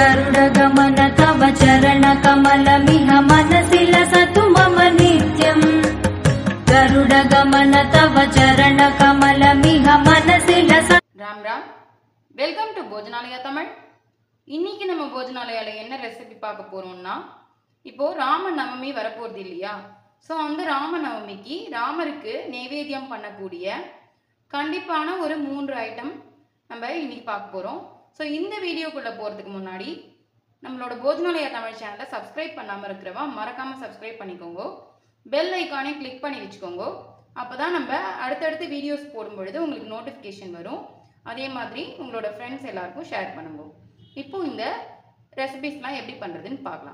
गरुडगमन तव चरणकमलमिह मनसि लसतु मम नित्यम् गरुडगमन तव चरणकमलमिह मनसि लसतु ராம் ராம் வெல்கம் டு போஜனாலயா தமிழ் இன்னைக்கு நம்ம போஜனாலயால என்ன ரெசிபி பார்க்க போறோம்னா இப்போ ராம நவமி வரப்போகுது இல்லையா ஸோ வந்து ராம நவமிக்கு ராமருக்கு நைவேத்தியம் பண்ணக்கூடிய கண்டிப்பான ஒரு மூன்று ஐட்டம் நம்ம இன்னைக்கு பார்க்க போறோம் ஸோ இந்த வீடியோக்குள்ள போறதுக்கு முன்னாடி நம்மளோட போஜனாலயா தமிழ் சேனலை சப்ஸ்கிரைப் பண்ணாமல் இருக்கிறவா மறக்காம சப்ஸ்கிரைப் பண்ணிக்கோங்க பெல் ஐக்கானே கிளிக் பண்ணி வச்சுக்கோங்க அப்பதான் நம்ம அடுத்தடுத்து வீடியோஸ் போடும் பொழுது உங்களுக்கு நோட்டிஃபிகேஷன் வரும் அதே மாதிரி உங்களோட ஃப்ரெண்ட்ஸ் எல்லாருக்கும் ஷேர் பண்ணுங்க இப்போ இந்த ரெசிபிஸ்லாம் எப்படி பண்ணுறதுன்னு பார்க்கலாம்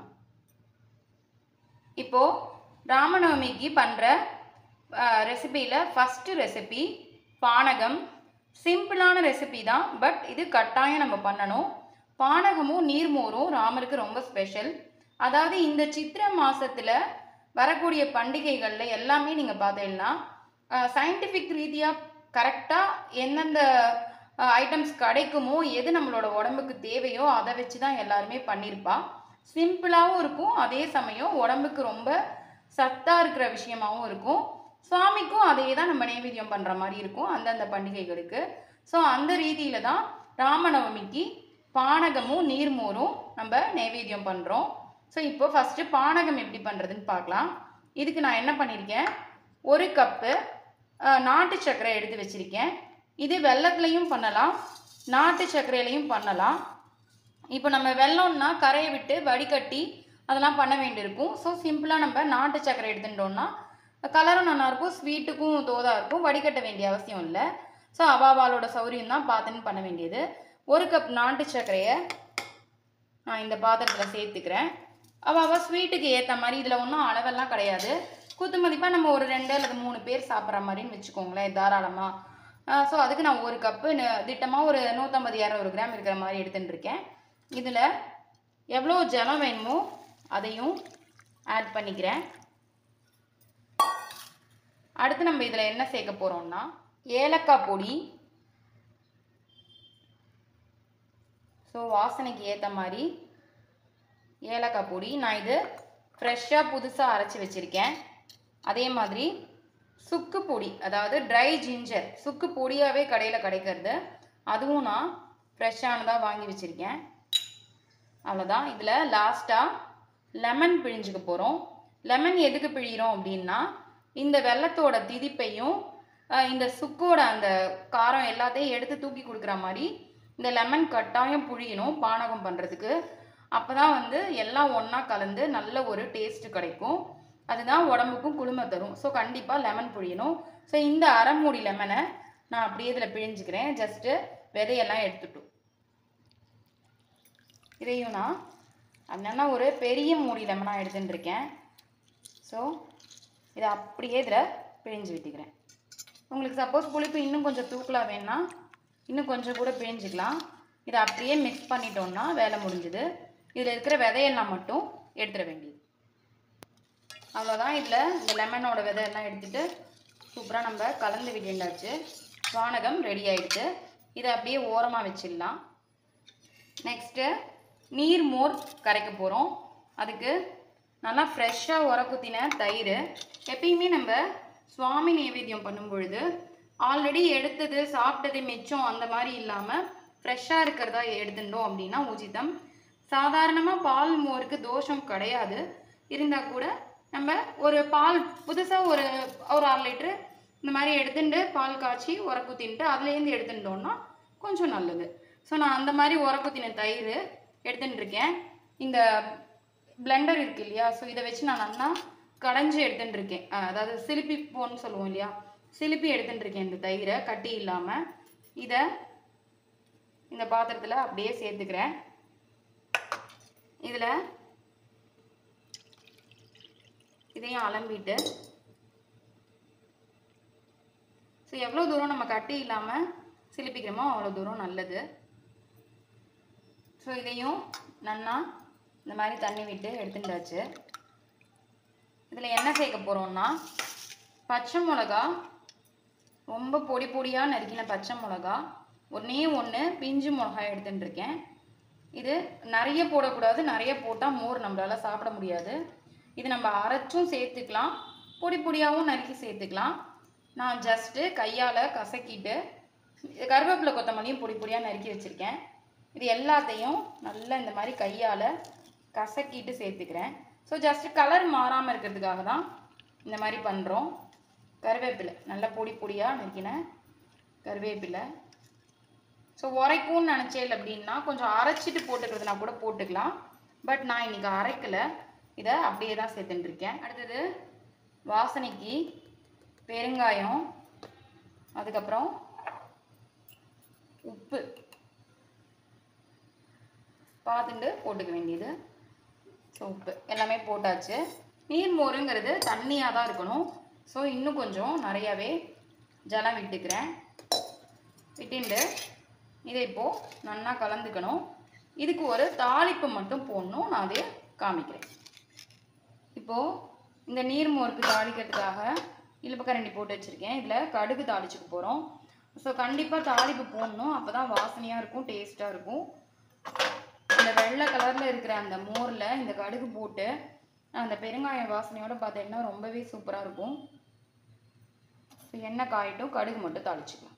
இப்போ ராமநவமிக்கு பண்ணுற ரெசிபியில் ஃபஸ்ட்டு ரெசிபி பானகம் சிம்பிளான ரெசிபி தான் பட் இது கட்டாயம் நம்ம பண்ணணும் பானகமும் நீர்மோரும் ராமருக்கு ரொம்ப ஸ்பெஷல் அதாவது இந்த சித்திரை மாசத்துல வரக்கூடிய பண்டிகைகளில் எல்லாமே நீங்கள் பார்த்தீங்கன்னா சயின்டிஃபிக் ரீதியாக கரெக்டாக எந்தெந்த ஐட்டம்ஸ் கிடைக்குமோ எது நம்மளோட உடம்புக்கு தேவையோ அதை வச்சு தான் எல்லாருமே பண்ணியிருப்பா சிம்பிளாகவும் இருக்கும் அதே சமயம் உடம்புக்கு ரொம்ப சத்தாக இருக்கிற விஷயமாவும் இருக்கும் சுவாமிக்கும் அதே தான் நம்ம நைவேத்தியம் பண்ணுற மாதிரி இருக்கும் அந்தந்த பண்டிகைகளுக்கு ஸோ அந்த ரீதியில தான் ராமநவமிக்கு பானகமும் நீர்மோரும் நம்ம நைவேத்தியம் பண்ணுறோம் ஸோ இப்போ ஃபஸ்ட்டு பானகம் எப்படி பண்ணுறதுன்னு பார்க்கலாம் இதுக்கு நான் என்ன பண்ணியிருக்கேன் ஒரு கப்பு அஹ், நாட்டு சர்க்கரை எடுத்து வச்சுருக்கேன் இது வெள்ளத்துலையும் பண்ணலாம் நாட்டு சர்க்கரையிலையும் பண்ணலாம் இப்போ நம்ம வெள்ளம்னா கரையை விட்டு வடிகட்டி அதெல்லாம் பண்ண வேண்டியிருக்கும் ஸோ சிம்பிளாக நம்ம நாட்டு சர்க்கரை எடுத்துட்டோம்னா கலரும் நல்லாயிருக்கும் ஸ்வீட்டுக்கும் தோதா இருக்கும் வடிகட்ட வேண்டிய அவசியம் இல்லை ஸோ அவாவாலோட சௌரியம் தான் பார்த்துன்னு பண்ண வேண்டியது ஒரு கப் நாட்டு சர்க்கரையை நான் இந்த பாத்திரத்தில் சேர்த்துக்கிறேன் அவாவா ஸ்வீட்டுக்கு ஏற்ற மாதிரி இதில் ஒன்றும் அளவெல்லாம் கிடையாது குத்து மதிப்பாக நம்ம ஒரு ரெண்டு அல்லது மூணு பேர் சாப்பிட்ற மாதிரின்னு வச்சுக்கோங்களேன் தாராளமாக ஸோ அதுக்கு நான் ஒரு கப்பு திட்டமாக ஒரு நூற்றம்பது இரநூறு கிராம் இருக்கிற மாதிரி எடுத்துட்டு இருக்கேன் இதில் எவ்வளோ ஜலம் வேணுமோ அதையும் ஆட் பண்ணிக்கிறேன் அடுத்து நம்ம இதில் என்ன சேர்க்க போகிறோம்னா ஏலக்காய் பொடி ஸோ வாசனைக்கு ஏற்ற மாதிரி ஏலக்காய் பொடி நான் இது ஃப்ரெஷ்ஷாக புதுசாக அரைச்சி வச்சுருக்கேன் அதே மாதிரி சுக்கு பொடி அதாவது ட்ரை ஜிஞ்சர் சுக்கு பொடியாகவே கடையில் கிடைக்கிறது அதுவும் நான் ஃப்ரெஷ்ஷானதாக வாங்கி வச்சுருக்கேன் அவ்வளோதான் இதில் லாஸ்ட்டாக லெமன் பிழிஞ்சுக்க போகிறோம் லெமன் எதுக்கு பிழிகிறோம் அப்படின்னா இந்த வெள்ளத்தோட திதிப்பையும் அஹ், இந்த சுக்கோட அந்த காரம் எல்லாத்தையும் எடுத்து தூக்கி கொடுக்குற மாதிரி இந்த லெமன் கட்டாயம் புழியணும் பானகம் பண்ணுறதுக்கு அப்போ தான் வந்து எல்லாம் ஒன்றா கலந்து நல்ல ஒரு டேஸ்ட் கிடைக்கும் அதுதான் உடம்புக்கும் குளுமை தரும் ஸோ கண்டிப்பாக லெமன் புழியணும் ஸோ இந்த அரை மூடி லெமனை நான் அப்படியே இதில் பிழிஞ்சுக்கிறேன் ஜஸ்ட்டு விதையெல்லாம் எடுத்துட்டோம் இதையும் நான் அதனால ஒரு பெரிய மூடி லெமனாக எடுத்துட்டு இருக்கேன் ஸோ இதை அப்படியே இதில் பிழிஞ்சு விட்டுக்கிறேன் உங்களுக்கு சப்போஸ் புளிப்பு இன்னும் கொஞ்சம் தூக்கலாக வேணும்னா இன்னும் கொஞ்சம் கூட பிழிஞ்சிக்கலாம் இதை அப்படியே மிக்ஸ் பண்ணிட்டோம்னா வேலை முடிஞ்சுது இதில் இருக்கிற விதையெல்லாம் மட்டும் எடுத்துட வேண்டியது அவ்வளோதான் இதில் இந்த லெமனோட விதையெல்லாம் எடுத்துட்டு சூப்பராக நம்ம கலந்து விட்டுண்டாச்சு வானகம் ரெடி ஆயிடுச்சு இதை அப்படியே ஓரமாக வச்சிடலாம் நெக்ஸ்ட்டு நீர் மோர் கரைக்க போகிறோம் அதுக்கு நல்லா ஃப்ரெஷ்ஷாக உரக்குத்தின தயிர் எப்பயுமே நம்ம சுவாமி நைவேத்தியம் பண்ணும் பொழுது ஆல்ரெடி எடுத்தது சாப்பிட்டது மிச்சம் அந்த மாதிரி இல்லாமல் ஃப்ரெஷ்ஷாக இருக்கிறதா எடுத்துட்டோம் அப்படின்னா உச்சிதம் சாதாரணமாக பால் மோருக்கு தோஷம் கிடையாது இருந்தால் கூட நம்ம ஒரு பால் புதுசாக ஒரு ஒரு அரை லிட்ரு இந்த மாதிரி எடுத்துட்டு பால் காய்ச்சி உரக்குத்தின்ட்டு அதுலேருந்து எடுத்துட்டோம்னா கொஞ்சம் நல்லது ஸோ நான் அந்த மாதிரி உரக்குத்தின தயிர் எடுத்துட்டு இருக்கேன் இந்த பிளெண்டர் இருக்கு இல்லையா ஸோ இதை வச்சு நான் நல்லா கடைஞ்சி எடுத்துட்டு இருக்கேன் அஹ் அதாவது சிலிப்பி போன்னு சொல்லுவோம் இல்லையா சிலிப்பி எடுத்துட்டு இருக்கேன் இந்த தயிரை கட்டி இல்லாமல் இதை இந்த பாத்திரத்தில் அப்படியே சேர்த்துக்கிறேன் இதில் இதையும் அலம்பிட்டு ஸோ எவ்வளோ தூரம் நம்ம கட்டி இல்லாமல் சிலிப்பிக்கிறோமோ அவ்வளோ தூரம் நல்லது ஸோ இதையும் நன்னா இந்த மாதிரி தண்ணி விட்டு எடுத்துட்டாச்சு இதில் என்ன சேர்க்க போகிறோம்னா பச்சை மிளகா ரொம்ப பொடி பொடியாக நறுக்கின பச்சை மிளகா ஒன்றே ஒன்று பிஞ்சு மிளகாய் எடுத்துட்டு இருக்கேன் இது நிறைய போடக்கூடாது நிறைய போட்டால் மோர் நம்மளால சாப்பிட முடியாது இது நம்ம அரைச்சும் சேர்த்துக்கலாம் பொடி பொடியாகவும் நறுக்கி சேர்த்துக்கலாம் நான் ஜஸ்ட்டு கையால் கசக்கிட்டு கருவேப்பிலை கொத்தமல்லியும் பொடி பொடியாக நறுக்கி வச்சுருக்கேன் இது எல்லாத்தையும் நல்லா இந்த மாதிரி கையால் கசக்கிட்டு சேர்த்துக்கிறேன் ஸோ ஜஸ்ட் கலர் மாறாமல் இருக்கிறதுக்காக தான் இந்த மாதிரி பண்ணுறோம் கருவேப்பிலை நல்லா பொடி பொடியாக நறுக்கினேன் கருவேப்பிலை ஸோ உரைக்கும்னு நினச்சேன் அப்படின்னா கொஞ்சம் அரைச்சிட்டு போட்டுக்கிறதுனா கூட போட்டுக்கலாம் பட் நான் இன்னைக்கு அரைக்கலை இதை அப்படியே தான் சேர்த்துட்டு இருக்கேன் அடுத்தது வாசனைக்கு பெருங்காயம் அதுக்கப்புறம் உப்பு பார்த்துட்டு போட்டுக்க வேண்டியது ஸோ உப்பு எல்லாமே போட்டாச்சு நீர் மோருங்கிறது தண்ணியாக தான் இருக்கணும் ஸோ இன்னும் கொஞ்சம் நிறையாவே ஜலம் விட்டுக்கிறேன் விட்டுண்டு இதை இப்போது நல்லா கலந்துக்கணும் இதுக்கு ஒரு தாளிப்பு மட்டும் போடணும் நான் அதை காமிக்கிறேன் இப்போது இந்த நீர் மோருக்கு தாளிக்கிறதுக்காக இழுப்பக்கரண்டி போட்டு வச்சுருக்கேன் இதில் கடுகு தாளிச்சுக்க போகிறோம் ஸோ கண்டிப்பாக தாளிப்பு போடணும் அப்போ தான் வாசனையாக இருக்கும் டேஸ்ட்டாக இருக்கும் இந்த வெள்ளை கலரில் இருக்கிற அந்த மோரில் இந்த கடுகு போட்டு அந்த பெருங்காய வாசனையோட பார்த்தீங்கன்னா ரொம்பவே சூப்பராக இருக்கும் ஸோ எண்ணெய் காயட்டும் கடுகு மட்டும் தாளிச்சுக்கலாம்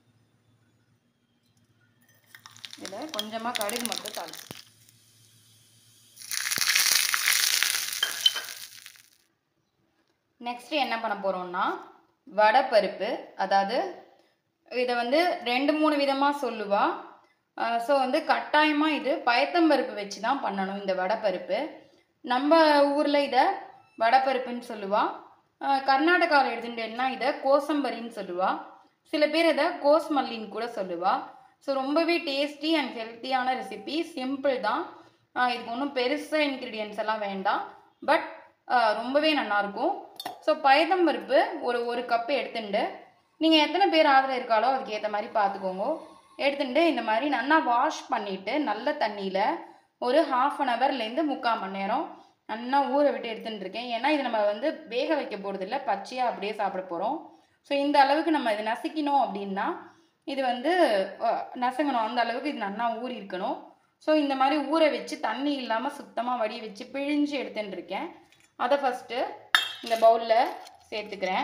இதில் கொஞ்சமாக கடுகு மட்டும் தாளிச்சு நெக்ஸ்ட் என்ன பண்ண போகிறோம்னா வடைப்பருப்பு அதாவது இதை வந்து ரெண்டு மூணு விதமாக சொல்லுவா ஸோ வந்து கட்டாயமாக இது பயத்தம்பருப்பு வச்சு தான் பண்ணணும் இந்த வடைப்பருப்பு நம்ம ஊரில் இதை வடைப்பருப்புன்னு சொல்லுவா கர்நாடகாவில் எடுத்துட்டேன்னா இதை கோசம்பரின்னு சொல்லுவா சில பேர் இதை கோஸ்மல்லின்னு கூட சொல்லுவா ஸோ ரொம்பவே டேஸ்டி அண்ட் ஹெல்த்தியான ரெசிபி சிம்பிள் தான் ஆஹ் இதுக்கு ஒன்றும் பெருசாக இன்க்ரீடியன்ஸ் எல்லாம் வேண்டாம் பட் ரொம்பவே நல்லாயிருக்கும் ஸோ பயத்தம்பருப்பு ஒரு ஒரு கப்பு எடுத்துட்டு நீங்கள் எத்தனை பேர் ஆதரவு இருக்காளோ அதுக்கு ஏற்ற மாதிரி பார்த்துக்கோங்க எடுத்துட்டு இந்த மாதிரி நல்லா வாஷ் பண்ணிவிட்டு நல்ல தண்ணியில் ஒரு ஹாஃப் அன் ஹவர்லேருந்து முக்கால் மணி நேரம் நல்லா ஊற விட்டு எடுத்துட்டு இருக்கேன் ஏன்னா இது நம்ம வந்து வேக வைக்க போகிறதில்ல பச்சையாக அப்படியே சாப்பிட போகிறோம் ஸோ இந்த அளவுக்கு நம்ம இது நசுக்கினோம் அப்படின்னா இது வந்து அஹ், நசுங்கணும் அந்த அளவுக்கு இது நல்லா ஊறி இருக்கணும் ஸோ இந்த மாதிரி ஊற வச்சு தண்ணி இல்லாமல் சுத்தமாக வடிய வச்சு பிழிஞ்சு எடுத்துட்டு இருக்கேன் அதை ஃபஸ்ட்டு இந்த பவுலில் சேர்த்துக்கிறேன்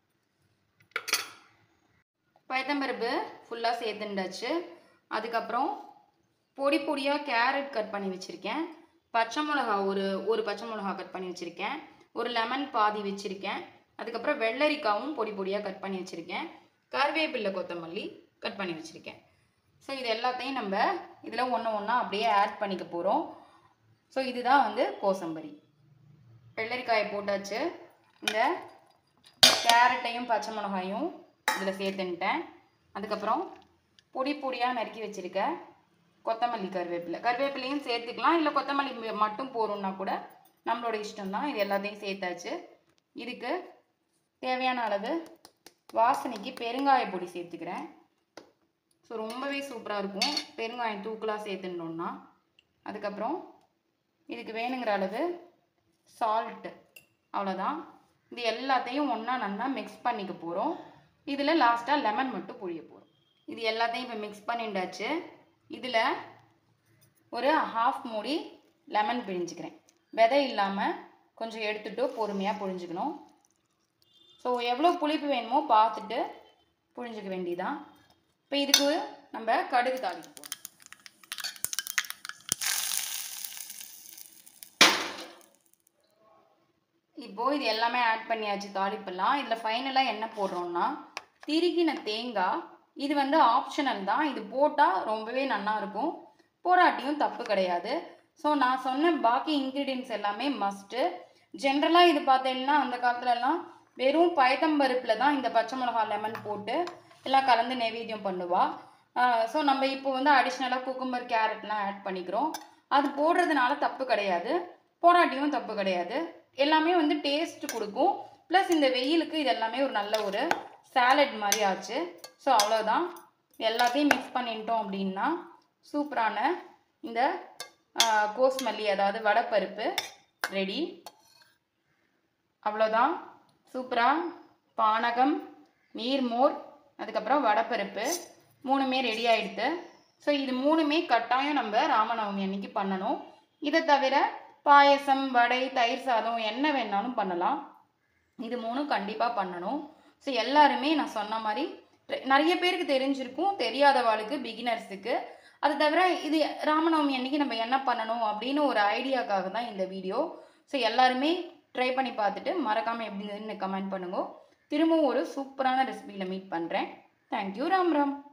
பயத்தம்பருப்பு ஃபுல்லாக சேர்த்துண்டாச்சு அதுக்கப்புறம் பொடி பொடியாக கேரட் கட் பண்ணி வச்சுருக்கேன் பச்சை மிளகா ஒரு ஒரு பச்சை மிளகா கட் பண்ணி வச்சுருக்கேன் ஒரு லெமன் பாதி வச்சுருக்கேன் அதுக்கப்புறம் வெள்ளரிக்காவும் பொடி பொடியாக கட் பண்ணி வச்சுருக்கேன் கருவேப்பில்லை கொத்தமல்லி கட் பண்ணி வச்சுருக்கேன் ஸோ இது எல்லாத்தையும் நம்ம இதில் ஒன்று ஒன்றா அப்படியே ஆட் பண்ணிக்க போகிறோம் ஸோ இதுதான் வந்து கோசம்பரி வெள்ளரிக்காயை போட்டாச்சு இந்த கேரட்டையும் பச்சை மிளகாயும் இதில் சேர்த்துன்ட்டேன் அதுக்கப்புறம் பொடி பொடியாக நறுக்கி வச்சுருக்க கொத்தமல்லி கருவேப்பிலை கருவேப்பிலையும் சேர்த்துக்கலாம் இல்லை கொத்தமல்லி ம- மட்டும் போகிறோம்னா கூட நம்மளோட இஷ்டம் தான் இது எல்லாத்தையும் சேர்த்தாச்சு இதுக்கு தேவையான அளவு வாசனைக்கு பெருங்காய பொடி சேர்த்துக்கிறேன் ஸோ ரொம்பவே சூப்பராக இருக்கும் பெருங்காயம் தூக்கலாக சேர்த்துட்டோம்னா அதுக்கப்புறம் இதுக்கு வேணுங்கிற அளவு சால்ட்டு அவ்வளோதான் இது எல்லாத்தையும் ஒன்றா நல்லா மிக்ஸ் பண்ணிக்க போகிறோம் இதில் லாஸ்ட்டாக லெமன் மட்டும் புழிய போகிறோம் இது எல்லாத்தையும் இப்போ மிக்ஸ் பண்ணிண்டாச்சு இதில் ஒரு ஹாஃப் மூடி லெமன் பிழிஞ்சுக்கிறேன் விதை இல்லாமல் கொஞ்சம் எடுத்துட்டு பொறுமையாக புழிஞ்சுக்கணும் ஸோ எவ்வளோ புளிப்பு வேணுமோ பார்த்துட்டு புழிஞ்சுக்க வேண்டியதான் இப்போ இதுக்கு நம்ம கடுகு தாளிக்க போகிறோம் இப்போது இது எல்லாமே ஆட் பண்ணியாச்சு தாளிப்பெல்லாம் இதில் ஃபைனலாக என்ன போடுறோம்னா திருகின தேங்காய் இது வந்து ஆப்ஷனல் தான் இது போட்டால் ரொம்பவே நல்லா இருக்கும் போராட்டியும் தப்பு கிடையாது ஸோ நான் சொன்ன பாக்கி இன்க்ரீடியன்ஸ் எல்லாமே மஸ்ட்டு ஜென்ரலாக இது பார்த்தீங்கன்னா அந்த காலத்துலலாம் வெறும் பயத்தம்பருப்பில் தான் இந்த பச்சை மிளகா லெமன் போட்டு எல்லாம் கலந்து நைவேத்தியம் பண்ணுவா ஸோ நம்ம இப்போ வந்து அடிஷ்னலாக குக்கும்பர் கேரட்லாம் ஆட் பண்ணிக்கிறோம் அது போடுறதுனால தப்பு கிடையாது போராட்டியும் தப்பு கிடையாது எல்லாமே வந்து டேஸ்ட் கொடுக்கும் ப்ளஸ் இந்த வெயிலுக்கு இது எல்லாமே ஒரு நல்ல ஒரு சாலட் மாதிரி ஆச்சு ஸோ அவ்வளோதான் எல்லாத்தையும் மிக்ஸ் பண்ணிட்டோம் அப்படின்னா சூப்பரான இந்த கோஸ்மல்லி அதாவது வடைப்பருப்பு ரெடி அவ்வளோதான் சூப்பராக பானகம் நீர்மோர் அதுக்கப்புறம் வடைப்பருப்பு மூணுமே ரெடி ஆகிடுது ஸோ இது மூணுமே கட்டாயம் நம்ம ராமநவமி அன்னைக்கு பண்ணணும் இதை தவிர பாயசம் வடை தயிர் சாதம் என்ன வேணாலும் பண்ணலாம் இது மூணும் கண்டிப்பாக பண்ணணும் ஸோ எல்லாருமே நான் சொன்ன மாதிரி ரெ- நிறைய பேருக்கு தெரிஞ்சிருக்கும் தெரியாதவாளுக்கு பிகினர்ஸுக்கு அது தவிர இது ராமநவமி அன்னைக்கு நம்ம என்ன பண்ணணும் அப்படின்னு ஒரு ஐடியாக்காக தான் இந்த வீடியோ ஸோ எல்லாருமே ட்ரை பண்ணி பார்த்துட்டு மறக்காமல் எப்படி இருந்ததுன்னு கமெண்ட் பண்ணுங்க திரும்பவும் ஒரு சூப்பரான ரெசிபியில் மீட் பண்ணுறேன் தேங்க்யூ ராம் ராம்